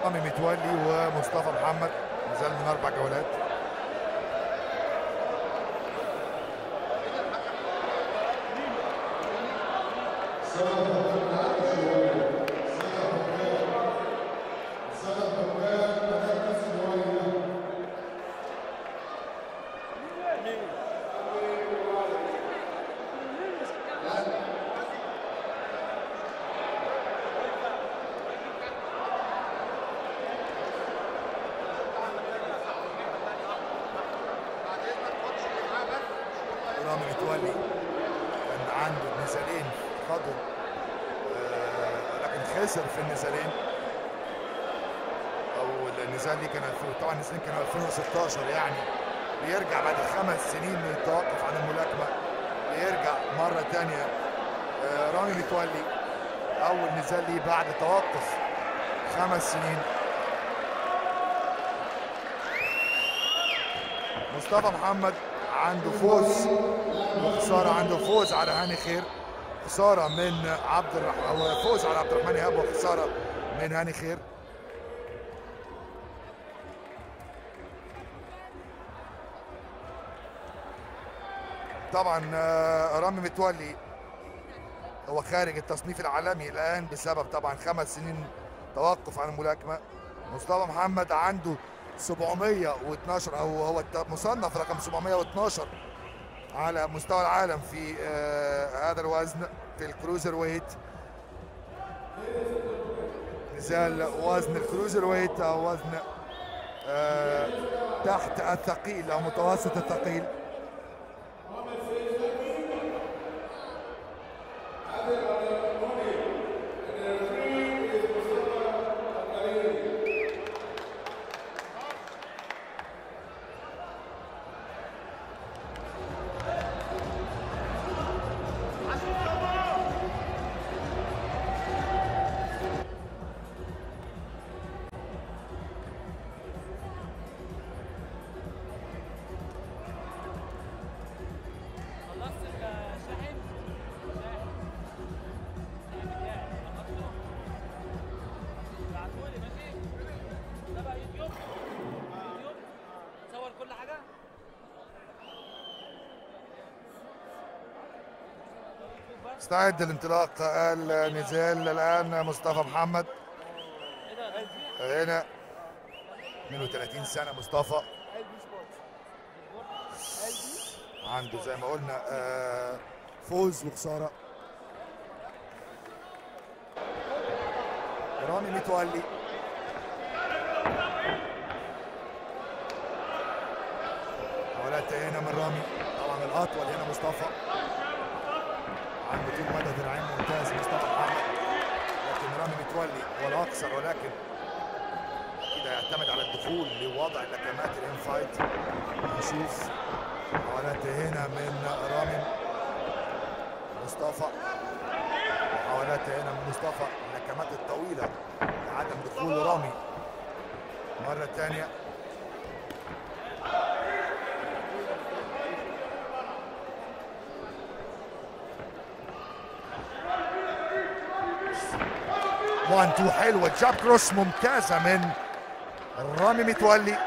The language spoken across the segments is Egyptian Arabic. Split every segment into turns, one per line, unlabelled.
رامي متولي ومصطفى محمد نزل من اربع جولات رامي متولي كان عنده نزالين خدوا آه، لكن خسر في النزالين او النزال دي كان 2000 طبعا النزالين كانوا 2016 يعني بيرجع بعد خمس سنين من التوقف عن الملاكمه بيرجع مره تانية آه، رامي متولي اول نزال ليه بعد توقف خمس سنين مصطفى محمد عنده فوز وخساره عنده فوز على هاني خير خساره من عبد الرحمن او فوز على عبد الرحمن ايهاب وخساره من هاني خير طبعا آه، رامي متولي هو خارج التصنيف العالمي الان بسبب طبعا خمس سنين توقف عن الملاكمه مصطفى محمد عنده 712 او هو الت- مصنف رقم 712 على مستوى العالم في آه، هذا الوزن في الكروزر ويت نزال وزن الكروزر ويت او وزن آه، تحت الثقيل او متوسط الثقيل
خلصت الشاحن؟ شاحن. ابعتهولي ماشي؟ تبع يوتيوب؟ يوتيوب؟ تصور كل حاجة؟
استعد لانطلاق النزال الان مصطفى محمد
ايه ده؟
هنا 32 سنه مصطفى عنده زي ما قلنا آه، فوز وخساره رامي متولي حاولات هنا من رامي طبعا الاطول هنا مصطفى عنده طول مدى ذراعين ممتاز مصطفى محمد لكن رامي متولي هو الاقصر ولكن كده يعتمد على الدخول لوضع لكمات الانفايت نشوف محاولات هنا من رامي مصطفى محاولات هنا من مصطفى اللكمات الطويله لعدم دخول رامي مره ثانيه وان تو حلوه جاب كروس ممتازه من رامي متولي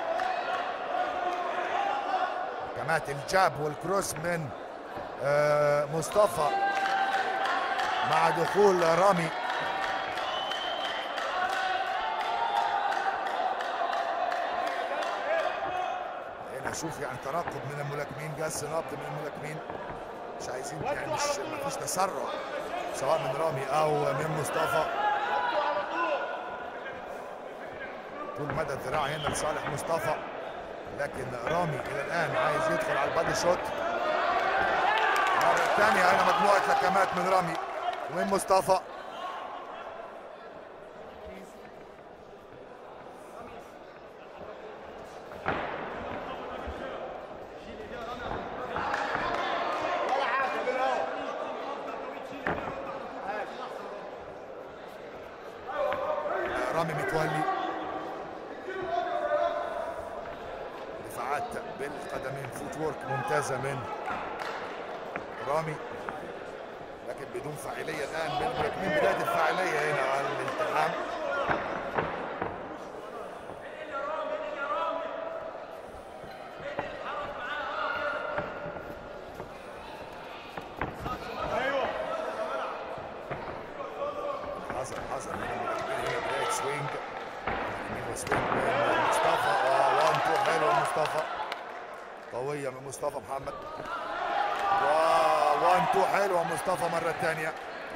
كمات الجاب والكروس من آه، مصطفى مع دخول رامي هنا شوف يعني ترقب من الملاكمين جس نبض من الملاكمين مش عايزين يعني مش مفيش تسرع سواء من رامي او من مصطفى طول مدى الذراع هنا لصالح مصطفى لكن رامي الى الان عايز يدخل على البادي شوت مرة ثانية هنا مجموعة لكمات من رامي ومن مصطفى رامي متولي دفاعات بالقدمين فوت وورك ممتازة من رامي لكن بدون فاعلية الآن من الملاكمين بداية الفاعلية هنا على الالتحام قوية من مصطفى محمد وان تو حلوة مصطفى مرة ثانية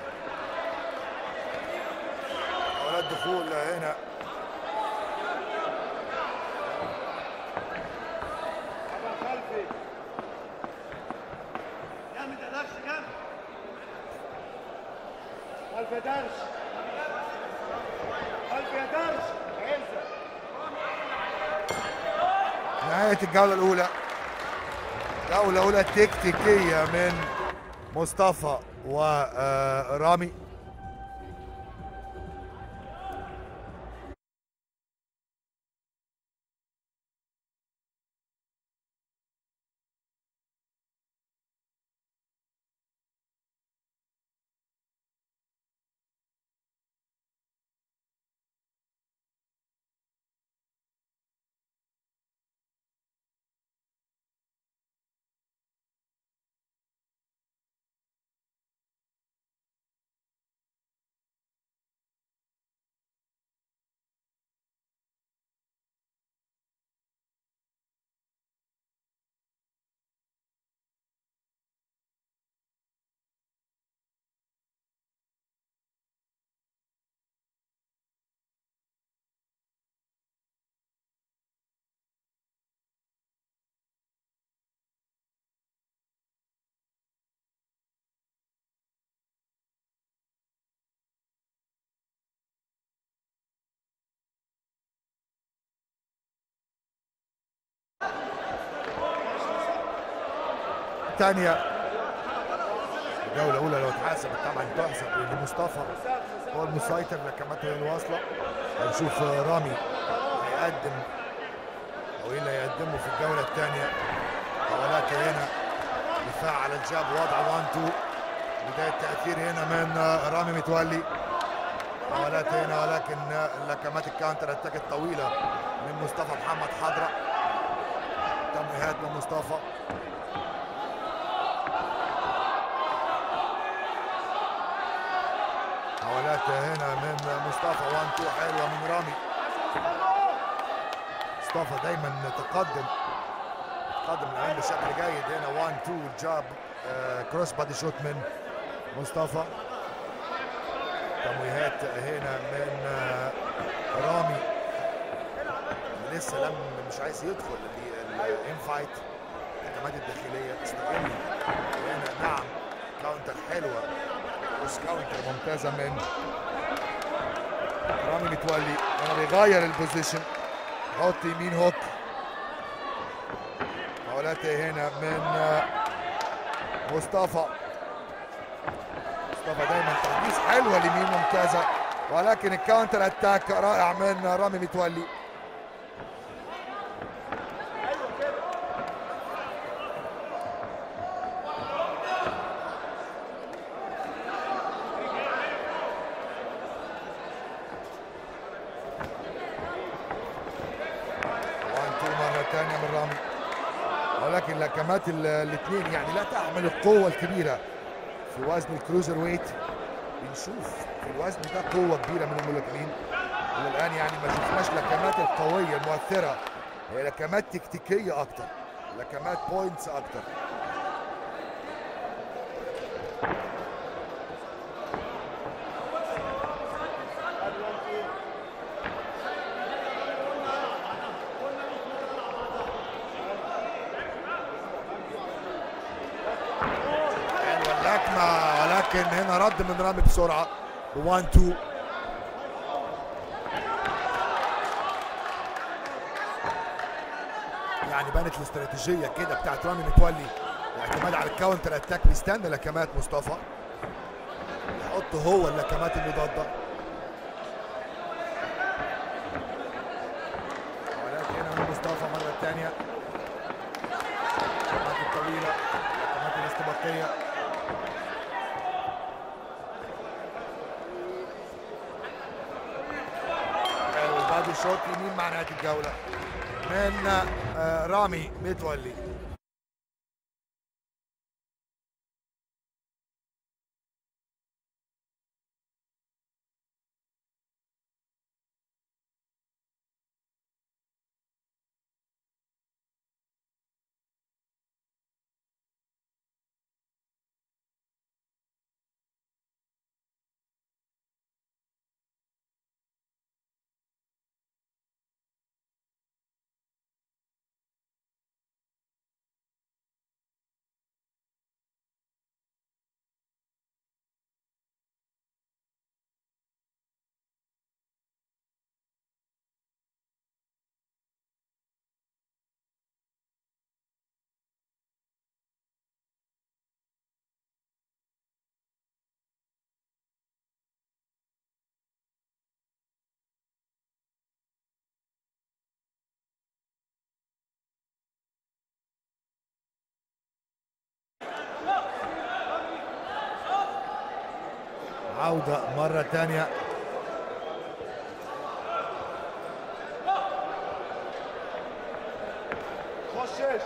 أولاد دخول هنا
خلفي جامد يا درش جامد خلف يا درش خلف يا درش عزة
نهاية الجولة الأولى جولة أولى تكتيكية من مصطفى ورامي الثانية الجولة الأولى لو اتحسبت طبعا تحسب لأن مصطفى هو المسيطر لكماته هي الواصلة هنشوف رامي هيقدم أو إيه اللي هيقدمه في الجولة الثانية حوالات هنا دفاع على الجاب وضع 1 2 بداية تأثير هنا من رامي متولي حوالات هنا ولكن لكمات الكاونتر اتاك الطويلة من مصطفى محمد حضرة تمويهات من مصطفى محاولات هنا من مصطفى 1 2 حلوه من رامي مصطفى دايما تقدم تقدم الان بشكل جيد هنا 1 2 جاب آه كروس بادي شوت من مصطفى تمويهات هنا من آه رامي لسه لم مش عايز يدخل الانفايت الهجمات الداخليه استغل هنا نعم كاونتر حلوه بوست كاونتر ممتازه من رامي متولي هنا بيغير البوزيشن حط يمين هوك محاولات هنا من مصطفى مصطفى دايما تحديث حلوه اليمين ممتازه ولكن الكاونتر اتاك رائع من رامي متولي ثانية من رامي ولكن لكمات الاثنين يعني لا تحمل القوة الكبيرة في وزن الكروزر ويت بنشوف في الوزن ده قوة كبيرة من الملاكمين الآن يعني ما شفناش لكمات القوية المؤثرة هي لكمات تكتيكية أكتر لكمات بوينتس أكتر اللكمة ولكن هنا رد من رامي بسرعة 1 2 يعني بانت الاستراتيجية كده بتاعت رامي متولي الاعتماد على الكاونتر اتاك بيستنى لكمات مصطفى يحط هو اللكمات المضادة ولكن هنا من مصطفى مرة ثانية اللكمات الطويلة اللكمات الاستباقية بعد شوط يمين مع نهايه الجوله من رامي متولي عودة مرة تانية
خشش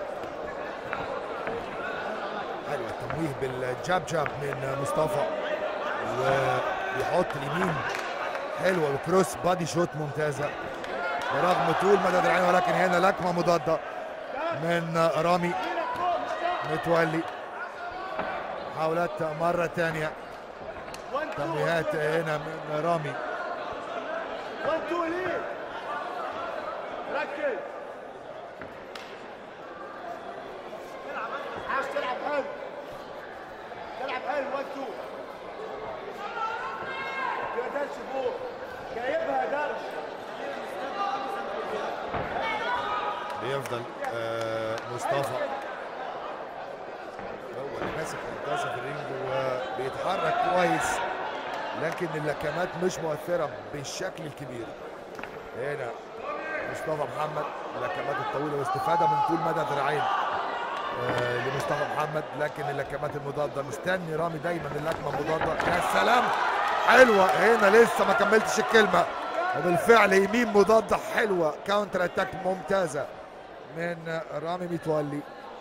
حلو التمويه بالجاب جاب من مصطفى ويحط اليمين حلوة وكروس بادي شوت ممتازة برغم طول مدى دراعين ولكن هنا لكمة مضادة من رامي متولي محاولات مرة تانية
وان تو
تمويهات هنا من رامي
وان تو ليه ركز عايز تلعب حلو تلعب حلو وان تو ما تقدرش فوق جايبها درش
بيفضل آه، مصطفى هو اللي ماسك منتصف الرينج وبيتحرك كويس لكن اللكمات مش مؤثرة بالشكل الكبير هنا مصطفى محمد اللكمات الطويلة واستفادة من طول مدى ذراعين آه، لمصطفى محمد لكن اللكمات المضادة مستني رامي دايما اللكمة مضادة يا سلام حلوة هنا لسه ما كملتش الكلمة وبالفعل يمين مضادة حلوة كاونتر اتاك ممتازة من رامي متولي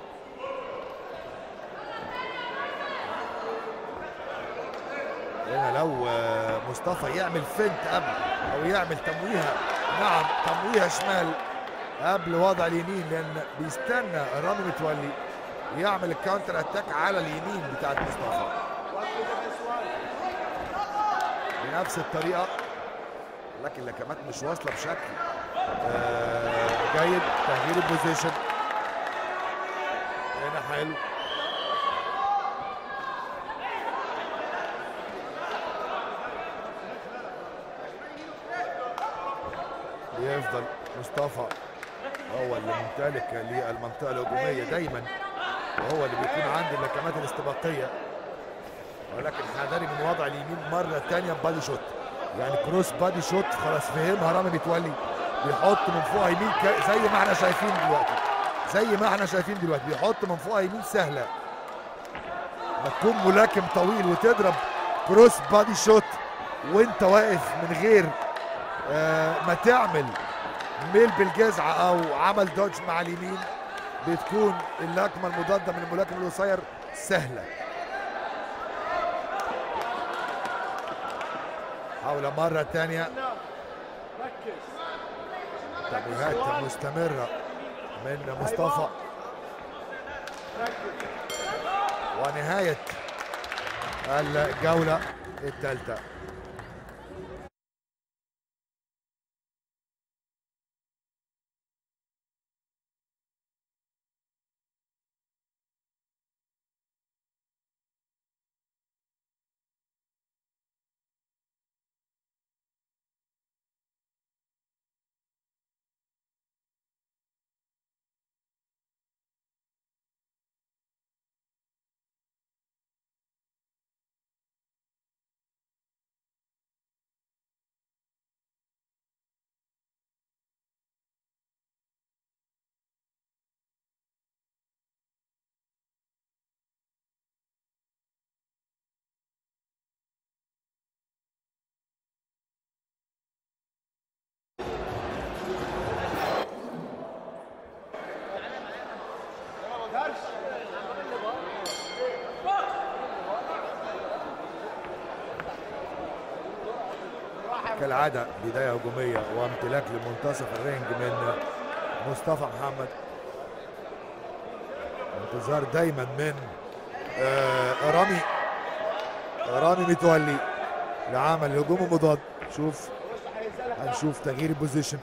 هنا لو آه، مصطفى يعمل فنت قبل او يعمل تمويهه نعم تمويهه شمال قبل وضع اليمين لان بيستنى رامي متولي يعمل الكاونتر اتاك على اليمين بتاعت مصطفى بنفس الطريقه لكن اللكمات مش واصله بشكل آه، جيد تغيير البوزيشن هنا حلو بيفضل مصطفى هو اللي ممتلك للمنطقه الهجوميه دايما وهو اللي بيكون عنده اللكمات الاستباقيه ولكن حذري من وضع اليمين مره تانية بادي شوت يعني كروس بادي شوت خلاص فهمها رامي متولي بيحط من فوق يمين ك- زي ما احنا شايفين دلوقتي زي ما احنا شايفين دلوقتي بيحط من فوق يمين سهله ما تكون ملاكم طويل وتضرب كروس بادي شوت وانت واقف من غير آه ما تعمل ميل بالجزعه او عمل دوج مع اليمين بتكون اللكمه المضاده من الملاكم القصير سهله حاولة مرة تانية
ركز
تمويهات مستمرة من مصطفى
ركز
ونهاية الجولة الثالثة
درش
كالعادة بداية هجومية وامتلاك لمنتصف الرينج من مصطفى محمد انتظار دايما من آه، رامي رامي متولي لعمل هجوم مضاد شوف هنشوف تغيير البوزيشن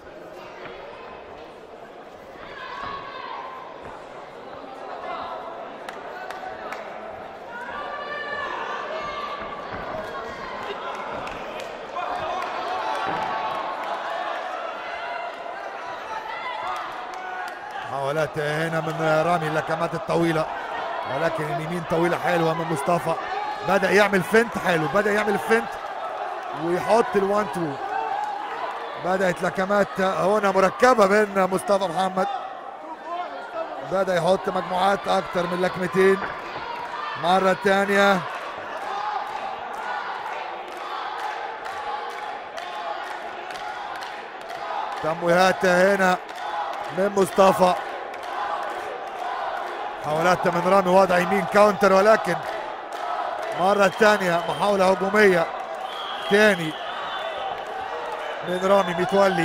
محاولات هنا من رامي اللكمات الطويلة ولكن اليمين طويلة حلوة من مصطفى بدأ يعمل فنت حلو بدأ يعمل الفنت ويحط الوان تو بدأت لكمات هنا مركبة من مصطفى محمد بدأ يحط مجموعات أكتر من لكمتين مرة تانية تمويهات هنا من مصطفى محاولات من رامي وضع يمين كاونتر ولكن مرة ثانية محاولة هجومية تاني من رامي متولي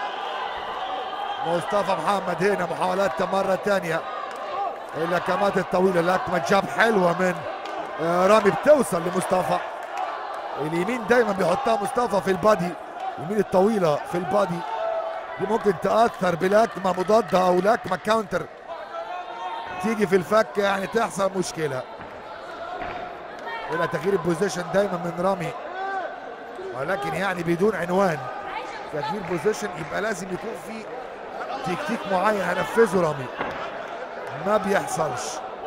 مصطفى محمد هنا محاولات مرة ثانية اللكمات الطويلة لكمة جاب حلوة من آه، رامي بتوصل لمصطفى اليمين دايما بيحطها مصطفى في البادي اليمين الطويلة في البادي دي ممكن تأثر بلكمة مضادة أو لكمة كاونتر تيجي في الفك يعني تحصل مشكلة هنا تغيير البوزيشن دايما من رامي ولكن يعني بدون عنوان تغيير بوزيشن يبقى لازم يكون في تكتيك معين هنفذه رامي ما بيحصلش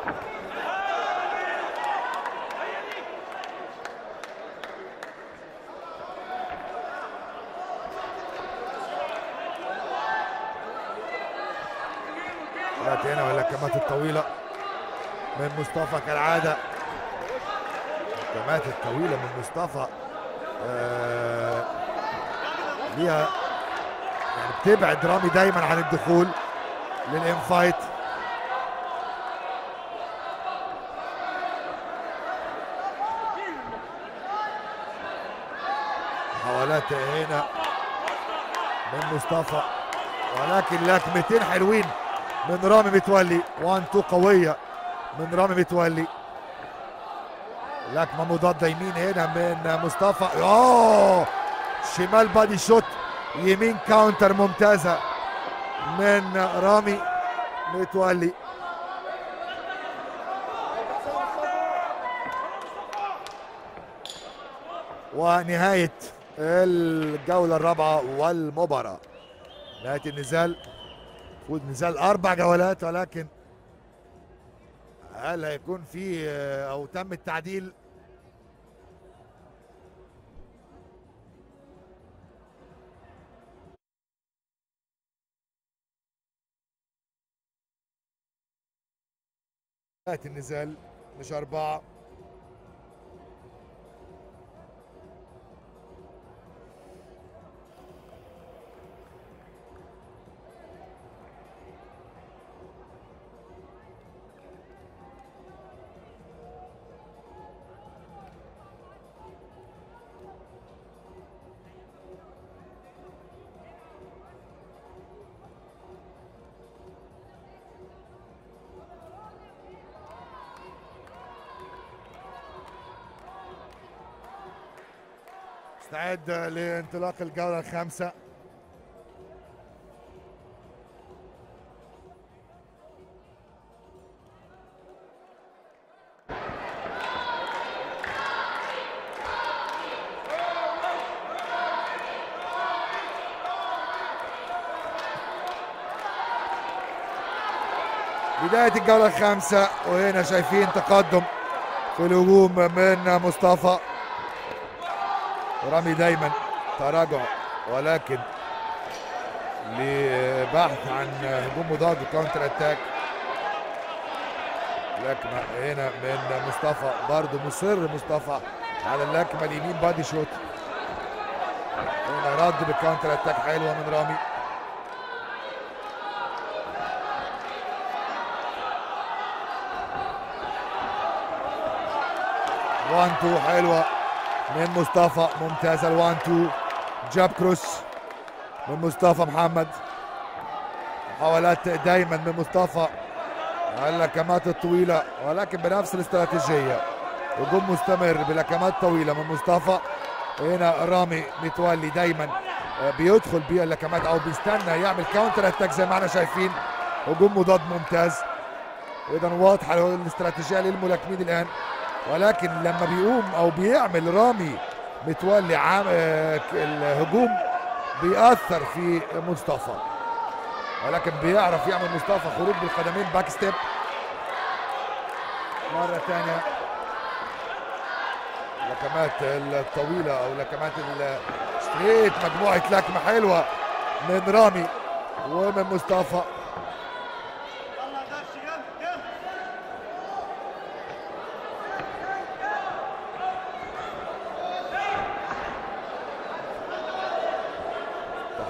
لا هنا واللكمات الطويلة من مصطفى كالعادة اللكمات الطويلة من مصطفى آه ليها يعني بتبعد رامي دايما عن الدخول للانفايت محاولات هنا من مصطفى ولكن لكمتين حلوين من رامي متولي 1 2 قويه من رامي متولي لكمه مضاده يمين هنا من مصطفى اوه شمال بادي شوت يمين كاونتر ممتازه من رامي متولي ونهايه الجوله الرابعه والمباراه نهايه النزال المفروض نزال اربع جولات ولكن هل هيكون في او تم التعديل نهايه النزال مش اربعه استعد لانطلاق الجولة الخامسة بداية الجولة الخامسة وهنا شايفين تقدم في الهجوم من مصطفى رامي دايما تراجع ولكن لبحث عن هجوم مضاد وكاونتر اتاك لكمة هنا من مصطفى برضه مصر مصطفى على اللكمة اليمين بادي شوت هنا رد بالكاونتر اتاك حلوة من رامي وان تو حلوة من مصطفى ممتازة الوان تو جاب كروس من مصطفى محمد محاولات دايما من مصطفى اللكمات الطويلة ولكن بنفس الاستراتيجية هجوم مستمر بلكمات طويلة من مصطفى هنا رامي متولي دايما بيدخل بيها اللكمات او بيستنى يعمل كاونتر اتاك زي ما احنا شايفين هجوم مضاد ممتاز اذا واضحه الاستراتيجيه للملاكمين الان ولكن لما بيقوم او بيعمل رامي متولي عام الهجوم بيأثر في مصطفى ولكن بيعرف يعمل مصطفى خروج بالقدمين باك ستيب مرة ثانية لكمات الطويلة او لكمات الستريت مجموعة لكمة حلوة من رامي ومن مصطفى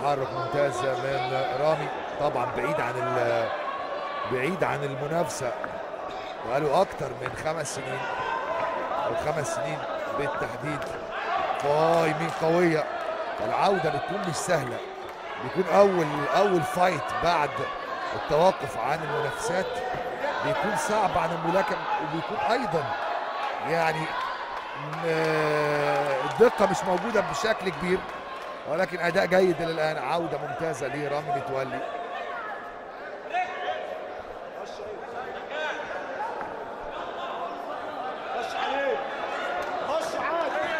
تحرك ممتاز من رامي طبعا بعيد عن ال- بعيد عن المنافسه بقاله اكتر من خمس سنين او خمس سنين بالتحديد فاي يمين قويه العوده بتكون مش سهله بيكون اول اول فايت بعد التوقف عن المنافسات بيكون صعب عن الملاكم وبيكون ايضا يعني م- الدقه مش موجوده بشكل كبير ولكن اداء جيد الى الان عوده ممتازه لرامي متولي
خش عليه خش عادي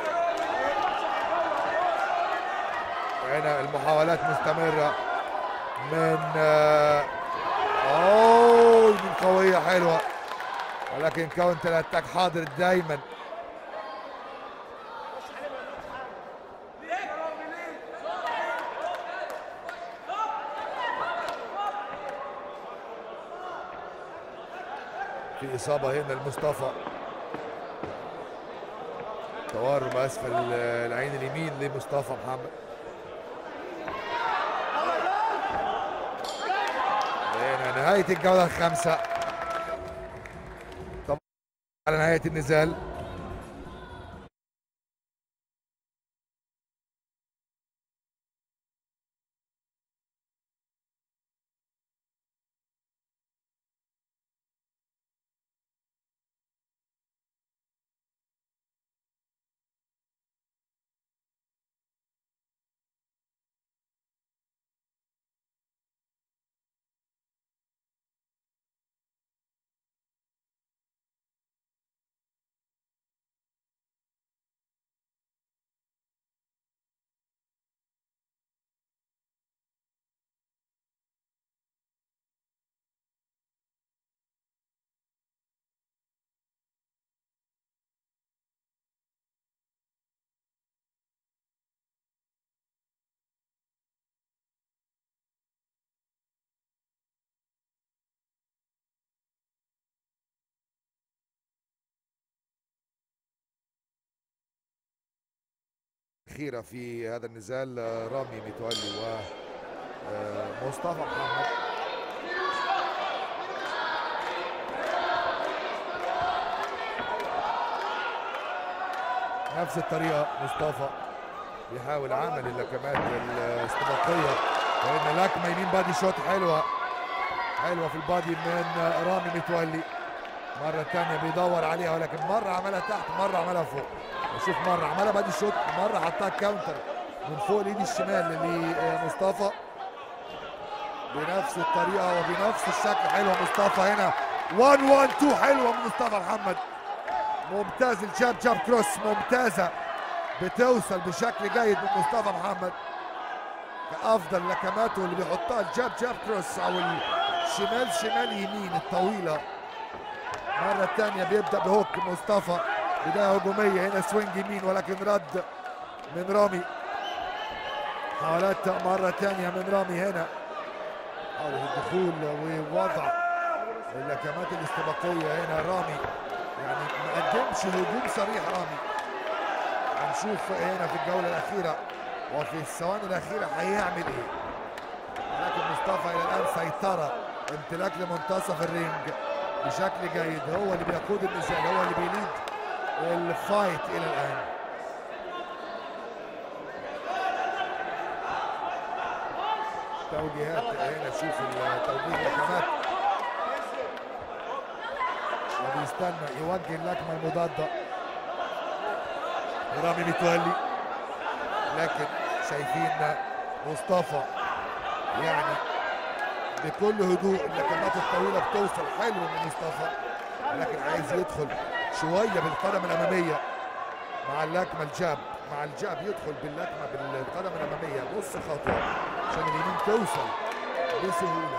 هنا المحاولات مستمرة من آه، اوه من قوية حلوة ولكن كاونتر اتاك حاضر دايما في إصابة هنا لمصطفى تورم أسفل آه، العين اليمين لمصطفى محمد هنا نهاية الجولة الخامسة طبعا على نهاية النزال أخيرة في هذا النزال آه، رامي متولي ومصطفى محمد نفس الطريقة مصطفى بيحاول عمل اللكمات الاستباقية وإن لكمة يمين بادي شوت حلوة حلوة في البادي من رامي متولي مرة تانية بيدور عليها ولكن مرة عملها تحت مرة عملها فوق نشوف مرة عملها بادي شوت مرة حطها كاونتر من فوق الايد الشمال لمصطفى بنفس الطريقة وبنفس الشكل حلوة مصطفى هنا 1 1 2 حلوة من مصطفى محمد ممتاز الجاب جاب كروس ممتازة بتوصل بشكل جيد من مصطفى محمد كأفضل لكماته اللي بيحطها الجاب جاب كروس أو الشمال شمال يمين الطويلة مرة تانية بيبدأ بهوك مصطفى بداية هجومية هنا سوينج يمين ولكن رد من رامي حاولات مرة تانية من رامي هنا حاول الدخول ووضع اللكمات الاستباقية هنا رامي يعني ما قدمش هجوم صريح رامي هنشوف هنا في الجولة الأخيرة وفي الثواني الأخيرة هيعمل إيه لكن مصطفى إلى الآن سيطرة امتلاك لمنتصف الرينج بشكل جيد هو اللي بيقود النزال هو اللي بيليد الفايت إلى الآن توجيهات هنا شوف التوجيه لكمات وبيستنى يوجه اللكمه المضاده رامي متولي لكن شايفين مصطفى يعني بكل هدوء اللكمات الطويله بتوصل حلو من مصطفى لكن عايز يدخل شويه بالقدم الاماميه مع اللكمه الجاب مع الجاب يدخل باللكمه بالقدم الاماميه نص خطوه عشان اليمين توصل بسهوله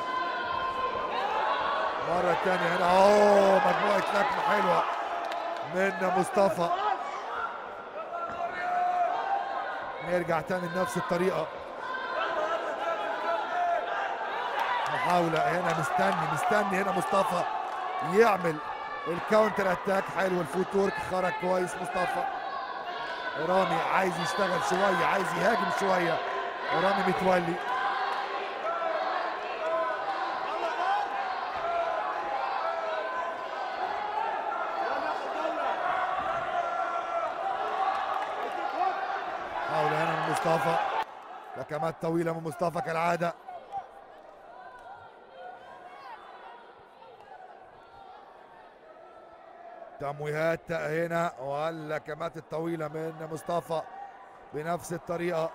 مرة تانية هنا اوه مجموعة لكمة حلوة من مصطفى نرجع تاني لنفس الطريقة محاولة هنا مستني مستني هنا مصطفى يعمل الكاونتر اتاك حلو الفوت ورك خرج كويس مصطفى رامي عايز يشتغل شوية عايز يهاجم شوية ورامي متولي حاول هنا من مصطفى لكمات طويلة من مصطفى كالعادة تمويهات هنا واللكمات الطويلة من مصطفى بنفس الطريقة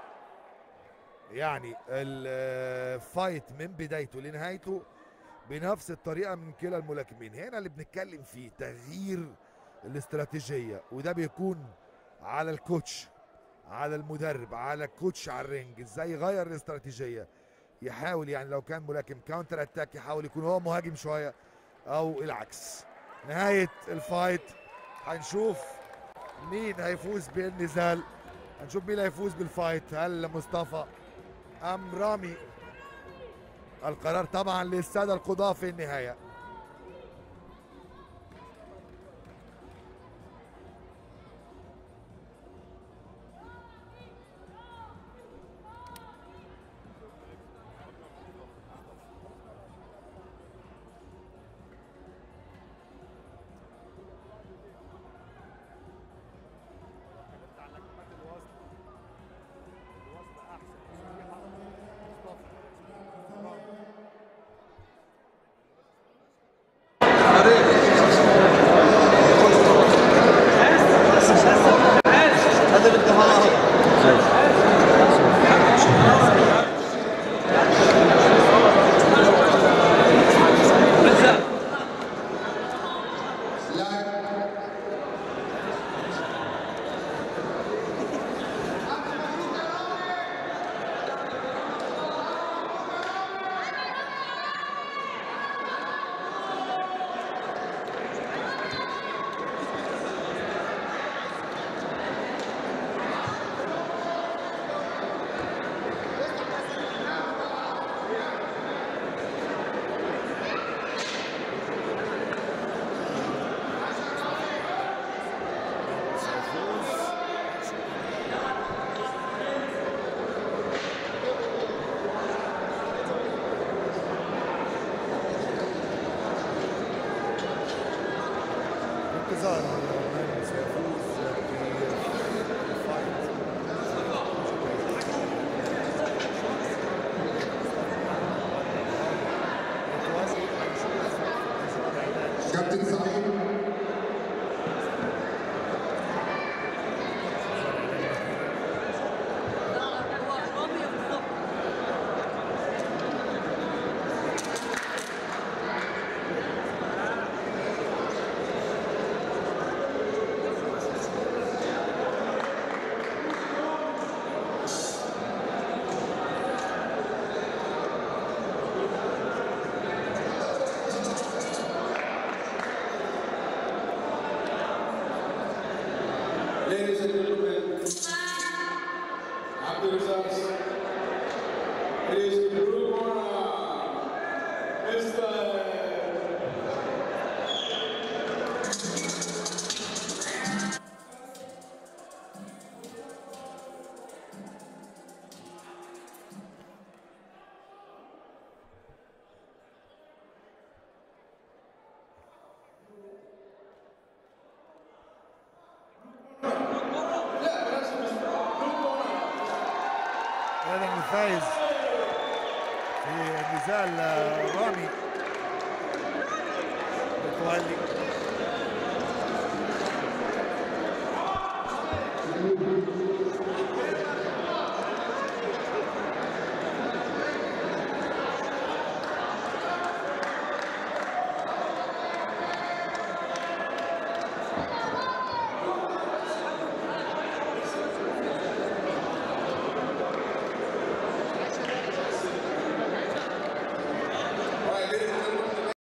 يعني الفايت من بدايته لنهايته بنفس الطريقة من كلا الملاكمين هنا اللي بنتكلم فيه تغيير الاستراتيجية وده بيكون على الكوتش على المدرب على الكوتش على الرينج ازاي يغير الاستراتيجية يحاول يعني لو كان ملاكم كاونتر اتاك يحاول يكون هو مهاجم شوية او العكس نهاية الفايت هنشوف مين هيفوز بالنزال هنشوف مين هيفوز بالفايت هل مصطفى ام رامي القرار طبعا للسادة القضاة في النهاية انتظار من سيفوز بالفايت
كابتن سعيد Ladies and gentlemen, happy results. It is the blue corner, Mr.
هذا الفايز في نزال آه، رامي متولي